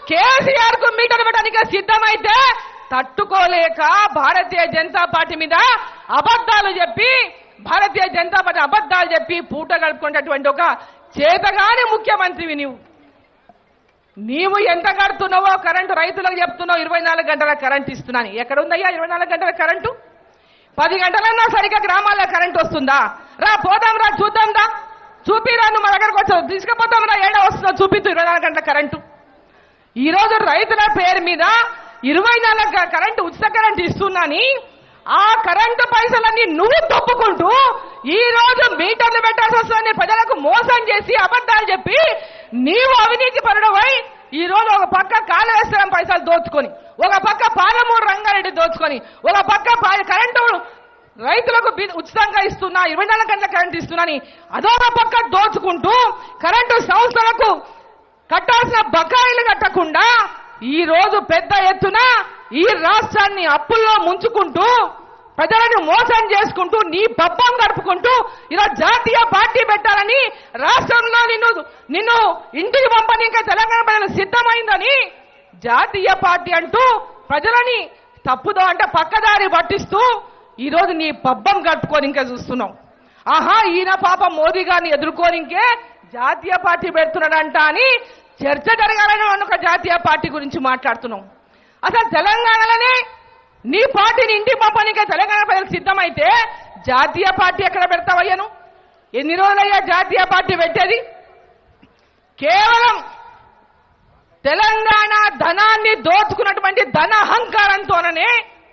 కేసీఆర్ కు మీటర్ పెట్టడానికి సిద్ధమైతే తట్టుకోలేక భారతీయ జనతా పార్టీ మీద అబద్ధాలు చెప్పి భారతీయ జనతా పార్టీ అబద్ధాలు చెప్పి పూట గడుపుకున్నటువంటి ఒక చేతగాని ముఖ్యమంత్రివి నీవు నీవు ఎంత కడుతున్నావో కరెంటు రైతులకు చెప్తున్నావు ఇరవై నాలుగు గంటల కరెంట్ ఇస్తున్నాను ఎక్కడ ఉందయ్యా ఇరవై నాలుగు గంటల కరెంటు పది గంటలన్నా సరిగ్గా గ్రామాల్లో కరెంట్ వస్తుందా రా పోదాం రా చూద్దాం రా చూపిరా నువ్వు మా దగ్గరకు వచ్చావు తీసుకుపోతాం రా ఏడా వస్తుందో చూపిస్తూ ఇరవై నాలుగు గంటల కరెంటు ఈ రోజు రైతుల పేరు మీద ఇరవై నాలుగు గ- కరెంటు ఉచిత కరెంటు ఇస్తున్నాని ఆ కరెంటు పైసలన్నీ నువ్వు తప్పుకుంటూ ఈ రోజు మీటర్లు పెట్టాల్సి వస్తుందని ప్రజలకు మోసం చేసి అబద్ధాలు చెప్పి నీవు అవినీతి పరుడవై ఈ రోజు ఒక పక్క కాళేశ్వరం పైసలు దోచుకొని ఒక పక్క పాలమూరు రంగారెడ్డి దోచుకొని ఒక పక్క పా- కరెంటు రైతులకు బి- ఉచితంగా ఇస్తున్నా ఇరవై నాలుగు గంటల కరెంటు ఇస్తున్నాని అదొక పక్క దోచుకుంటూ కరెంటు సంస్థలకు కట్టాల్సిన బకాయిలు కట్టకుండా ఈ రోజు పెద్ద ఎత్తున ఈ రాష్ట్రాన్ని అప్పుల్లో ముంచుకుంటూ ప్రజలను మోసం చేసుకుంటూ నీ పబ్బం గడుపుకుంటూ ఇలా జాతీయ పార్టీ పెట్టాలని రాష్ట్రంలో నిన్ను నిన్ను ఇంటికి పంపనీక తెలంగాణ ప్రజలు సిద్ధమైందని జాతీయ పార్టీ అంటూ ప్రజలని తప్పుదో అంటే పక్కదారి పట్టిస్తూ ఈ రోజు నీ పబ్బం కట్టుకొని ఇంకా చూస్తున్నాం ఆహా ఈయన పాప మోదీ గారిని ఎదుర్కోనికే జాతీయ పార్టీ పెడుతున్నాడంట అని చర్చ జరగాలని మనం ఒక జాతీయ పార్టీ గురించి మాట్లాడుతున్నాం అసలు తెలంగాణలోనే నీ పార్టీని ఇంటికి పంపనికే తెలంగాణ ప్రజలకు సిద్ధమైతే జాతీయ పార్టీ ఎక్కడ పెడతావయ్యను ఎన్ని రోజులయ్యా జాతీయ పార్టీ పెట్టేది కేవలం తెలంగాణ ధనాన్ని దోచుకున్నటువంటి ధన అహంకారంతోననే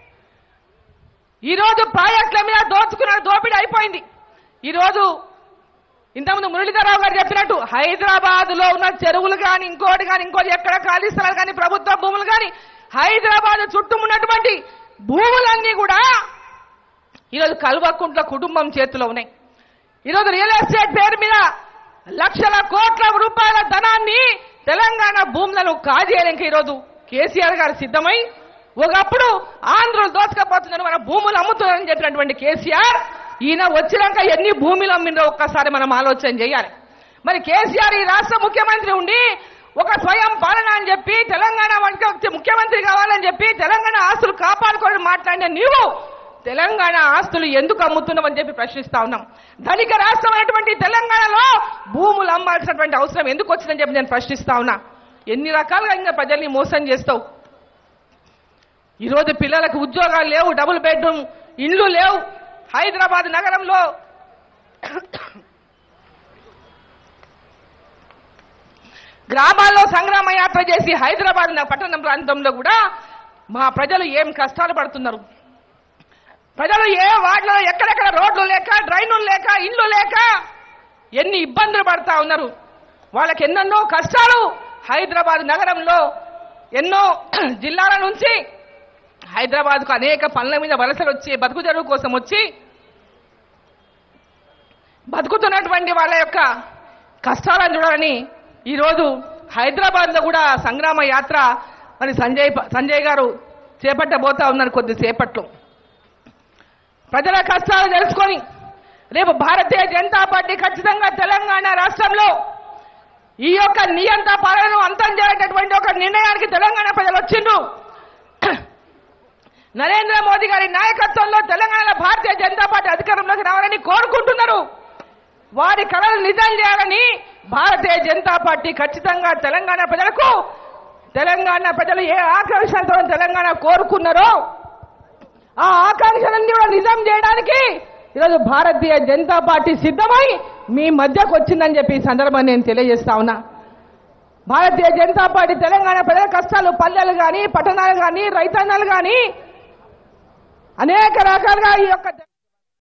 ఈరోజు ప్రాజెక్టుల మీద దోచుకున్న దోపిడీ అయిపోయింది ఈరోజు ఇంతకుముందు మురళీధరరావు గారు చెప్పినట్టు హైదరాబాద్ లో ఉన్న చెరువులు కానీ ఇంకోటి కానీ ఇంకోటి ఎక్కడ ఖాళీ స్థలాలు కానీ ప్రభుత్వ భూములు కానీ హైదరాబాద్ చుట్టూ ఉన్నటువంటి భూములన్నీ కూడా ఈరోజు కల్వకుంట్ల కుటుంబం చేతిలో ఉన్నాయి ఈరోజు రియల్ ఎస్టేట్ పేరు మీద లక్షల కోట్ల రూపాయల ధనాన్ని తెలంగాణ భూములను కాజేయడానికి ఈరోజు కేసీఆర్ గారు సిద్ధమై ఒకప్పుడు ఆంధ్రులు దోచుకపోతున్నారు మన భూములు అమ్ముతున్నారని చెప్పినటువంటి కేసీఆర్ ఈయన వచ్చినాక ఎన్ని భూములు అమ్మిందో ఒక్కసారి మనం ఆలోచన చేయాలి మరి కేసీఆర్ ఈ రాష్ట్ర ముఖ్యమంత్రి ఉండి ఒక స్వయం పాలన అని చెప్పి తెలంగాణ వాడికి ఒక ముఖ్యమంత్రి కావాలని చెప్పి తెలంగాణ ఆస్తులు కాపాడుకోవాలని మాట్లాడిన నీవు తెలంగాణ ఆస్తులు ఎందుకు అమ్ముతున్నామని చెప్పి ప్రశ్నిస్తా ఉన్నాం ధనిక రాష్ట్రం అయినటువంటి తెలంగాణలో భూములు అమ్మాల్సినటువంటి అవసరం ఎందుకు వచ్చిందని చెప్పి నేను ప్రశ్నిస్తా ఉన్నా ఎన్ని రకాలుగా ఇంకా ప్రజల్ని మోసం చేస్తావు ఈరోజు పిల్లలకు ఉద్యోగాలు లేవు డబుల్ బెడ్రూమ్ ఇండ్లు లేవు హైదరాబాద్ నగరంలో గ్రామాల్లో సంగ్రామ యాత్ర చేసి హైదరాబాద్ న- పట్టణ ప్రాంతంలో కూడా మా ప్రజలు ఏం కష్టాలు పడుతున్నారు ప్రజలు ఏ వార్డులో ఎక్కడెక్కడ రోడ్లు లేక డ్రైన్లు లేక ఇల్లు లేక ఎన్ని ఇబ్బందులు పడతా ఉన్నారు వాళ్ళకి ఎన్నెన్నో కష్టాలు హైదరాబాద్ నగరంలో ఎన్నో జిల్లాల నుంచి హైదరాబాద్కు అనేక పనుల మీద వలసలు వచ్చి బతుకు తెరువు కోసం వచ్చి బతుకుతున్నటువంటి వాళ్ళ యొక్క కష్టాలను చూడాలని ఈరోజు హైదరాబాద్లో కూడా సంగ్రామ యాత్ర మరి సంజయ్ ప- సంజయ్ గారు చేపట్టబోతా ఉన్నారు కొద్దిసేపట్లో ప్రజల కష్టాలు తెలుసుకొని రేపు భారతీయ జనతా పార్టీ ఖచ్చితంగా తెలంగాణ రాష్ట్రంలో ఈ యొక్క నియంత పాలనను అంతం చేసేటటువంటి ఒక నిర్ణయానికి తెలంగాణ ప్రజలు వచ్చిండ్రు నరేంద్ర మోదీ గారి నాయకత్వంలో తెలంగాణలో భారతీయ జనతా పార్టీ అధికారంలోకి రావాలని కోరుకుంటున్నారు వారి కళలు నిజం చేయాలని భారతీయ జనతా పార్టీ ఖచ్చితంగా తెలంగాణ ప్రజలకు తెలంగాణ ప్రజలు ఏ ఆకాంక్షలతో తెలంగాణ కోరుకున్నారో ఆ ఆకాంక్షలన్నీ కూడా నిజం చేయడానికి ఈరోజు భారతీయ జనతా పార్టీ సిద్ధమై మీ మధ్యకు వచ్చిందని చెప్పి ఈ సందర్భాన్ని నేను తెలియజేస్తా ఉన్నా భారతీయ జనతా పార్టీ తెలంగాణ ప్రజల కష్టాలు పల్లెలు కానీ పట్టణాలు కానీ రైతాంగాలు కానీ అనేక రకాలుగా ఈ యొక్క